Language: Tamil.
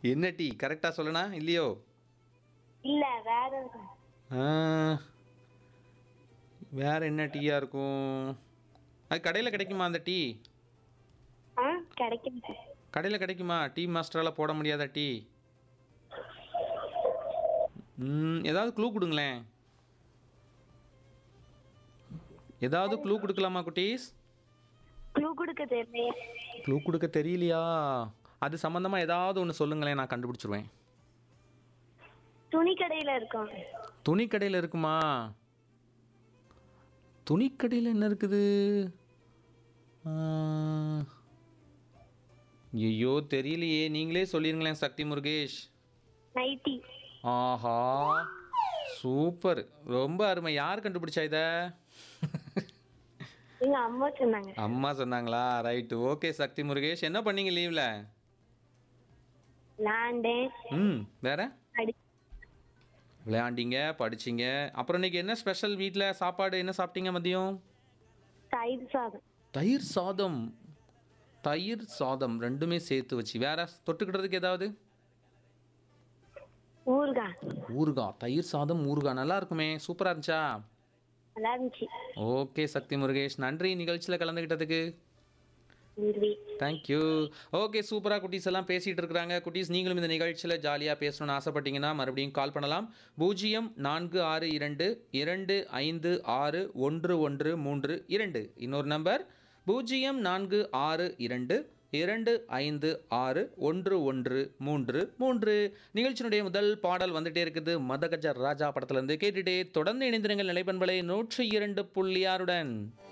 என்ன டீ கரெக்டாக சொல்லனா இல்லையோ இல்ல வேற இருக்கும் ஆ, வேற என்ன டீயா இருக்கும் அது கடையில் கிடைக்குமா அந்த டீ ஆ கிடைக்கும் சார் கடையில் கிடைக்குமா டீ மாஸ்டரால் போட முடியாதா டீ ம் ஏதாவது க்ளூ கொடுங்களேன் ஏதாவது க்ளூ கொடுக்கலாமா குட்டீஸ் க்ளூ கொடுக்க தெரியலையே க்ளூ கொடுக்க தெரியலையா அது சம்மந்தமாக ஏதாவது ஒன்று சொல்லுங்களேன் நான் கண்டுபிடிச்சிருவேன் துணி கடையில இருக்கும் துணி கடையில் இருக்குமா துணி கடையில் என்ன இருக்குது ஆ, ஐயோ தெரியலையே நீங்களே சொல்லிருங்களேன் சக்தி முருகேஷ் நைட்டி ஆஹா சூப்பர் ரொம்ப அருமை யார் கண்டுபிடிச்சா இதை எங்க அம்மா சொன்னாங்க அம்மா சொன்னாங்களா ரைட்டு ஓகே சக்தி முருகேஷ் என்ன பண்ணீங்க லீவில் லாண்டேன் ம் வேற அடி விளையாண்டீங்க படிச்சீங்க அப்புறம் இன்னைக்கு என்ன ஸ்பெஷல் வீட்டில் சாப்பாடு என்ன சாப்பிட்டீங்க மதியம் தயிர் சாதம் தயிர் சாதம் தயிர் சாதம் ரெண்டுமே சேர்த்து வச்சு வேற தொட்டுக்கிட்டதுக்கு ஏதாவது ஊறுகாய் ஊறுகாய் தயிர் சாதம் ஊறுகாய் நல்லா இருக்குமே சூப்பராக இருந்துச்சா நல்லா இருந்துச்சு ஓகே சக்தி முருகேஷ் நன்றி நிகழ்ச்சியில் கலந்துக்கிட்டதுக்கு நன்றி தேங்க்யூ ஓகே சூப்பராக குட்டீஸ் எல்லாம் பேசிகிட்டு இருக்கிறாங்க குட்டீஸ் நீங்களும் இந்த நிகழ்ச்சியில் ஜாலியாக பேசணும்னு ஆசைப்பட்டீங்கன்னா மறுபடியும் கால் பண்ணலாம் பூஜ்ஜியம் நான்கு ஆறு இரண்டு இரண்டு ஐந்து ஆறு ஒன்று ஒன்று மூன்று இரண்டு இன்னொரு நம்பர் பூஜ்ஜியம் நான்கு ஆறு இரண்டு இரண்டு ஐந்து ஆறு ஒன்று ஒன்று மூன்று மூன்று நிகழ்ச்சியினுடைய முதல் பாடல் வந்துட்டே இருக்குது மதகஜ ராஜா படத்துலேருந்து கேட்டுட்டே தொடர்ந்து இணைந்திருங்கள் நிலைப்பண்பலை நூற்றி இரண்டு புள்ளி ஆறுடன்